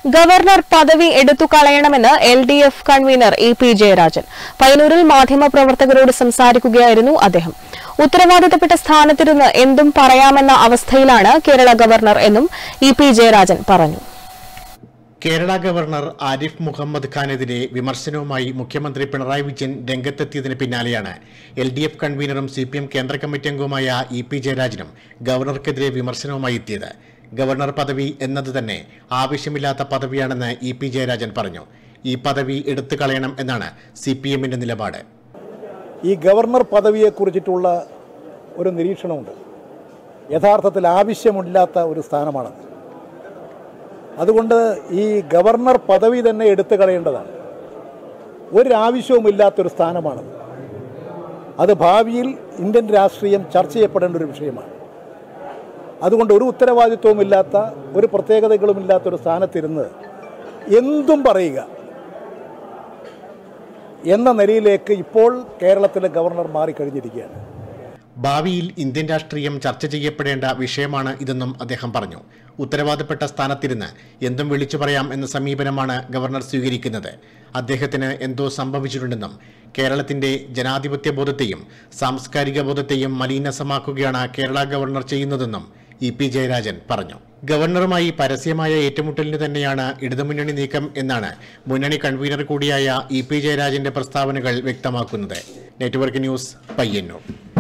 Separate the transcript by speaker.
Speaker 1: governor പദവി എടുത്തു കളയണമെന്ന് L D F convener E P Jayarajan പയ്യന്നൂരിൽ മാധ്യമപ്രവർത്തകരോട് സംസാരിക്കുകയായിരുന്നു അദ്ദേഹം ഉത്തരവാദിത്തപ്പെട്ട സ്ഥാനത്തിരുന്ന് എന്തും പറയാമെന്ന അവസ്ഥയിലാണ് കേരള ഗവർണർ എന്നും ഇ പി ജയരാജൻ പറഞ്ഞു
Speaker 2: കേരള ഗവർണർ ആരിഫ് മുഹമ്മദ് ഖാനെതിരെ വിമർശനവുമായി മുഖ്യമന്ത്രി പിണറായി വിജയൻ രംഗത്തെത്തിയതിന് പിന്നാലെയാണ് എൽ ഡി എഫ് കൺവീനറും സി പി എം കേന്ദ്ര കമ്മിറ്റി അംഗവുമായ ഇ പി ജയരാജനും ഗവർണർക്കെതിരെ വിമർശനവുമായി എത്തിയത് ഗവർണർ പദവി എന്നത് തന്നെ ആവശ്യമില്ലാത്ത പദവിയാണെന്ന് ഇ പി ജയരാജൻ പറഞ്ഞു ഈ പദവി എടുത്തു കളയണം എന്നാണ് സി പി എമ്മിന്റെ നിലപാട്
Speaker 3: ഈ ഗവർണർ പദവിയെക്കുറിച്ചിട്ടുള്ള ഒരു നിരീക്ഷണമുണ്ട് യഥാർത്ഥത്തിൽ ആവശ്യമില്ലാത്ത ഒരു സ്ഥാനമാണത് അതുകൊണ്ട് ഈ ഗവർണർ പദവി തന്നെ എടുത്തു കളയേണ്ടതാണ് ഒരാവശ്യവുമില്ലാത്തൊരു സ്ഥാനമാണത് അത് ഭാവിയിൽ ഇന്ത്യൻ രാഷ്ട്രീയം ചർച്ച ചെയ്യപ്പെടേണ്ട ഒരു വിഷയമാണ് അതുകൊണ്ട് ഒരു ഉത്തരവാദിത്വവുമില്ലാത്ത ഒരു പ്രത്യേകതകളുമില്ലാത്ത ഒരു സ്ഥാനത്തിരുന്ന് എന്തും പറയുക എന്ന നിലയിലേക്ക് ഇപ്പോൾ കേരളത്തിലെ ഗവർണർ മാറിക്കഴിഞ്ഞിരിക്കുകയാണ്
Speaker 2: ഭാവിയിൽ ഇന്ത്യൻ രാഷ്ട്രീയം ചർച്ച ചെയ്യപ്പെടേണ്ട വിഷയമാണ് ഇതെന്നും അദ്ദേഹം പറഞ്ഞു ഉത്തരവാദപ്പെട്ട സ്ഥാനത്തിരുന്ന് എന്തും വിളിച്ചു പറയാം എന്ന സമീപനമാണ് ഗവർണർ സ്വീകരിക്കുന്നത് അദ്ദേഹത്തിന് എന്തോ സംഭവിച്ചിട്ടുണ്ടെന്നും കേരളത്തിന്റെ ജനാധിപത്യ ബോധത്തെയും സാംസ്കാരിക ബോധത്തെയും മലീനസമാക്കുകയാണ് കേരള ഗവർണർ ചെയ്യുന്നതെന്നും ഇ പി ജയരാജൻ പറഞ്ഞു ഗവർണറുമായി പരസ്യമായ ഏറ്റുമുട്ടലിന് തന്നെയാണ് ഇടതുമുന്നണി നീക്കം എന്നാണ് മുന്നണി കൺവീനർ കൂടിയായ ഇ പി ജയരാജന്റെ പ്രസ്താവനകൾ വ്യക്തമാക്കുന്നത് നെറ്റ്വർക്ക് ന്യൂസ് പയ്യന്നൂർ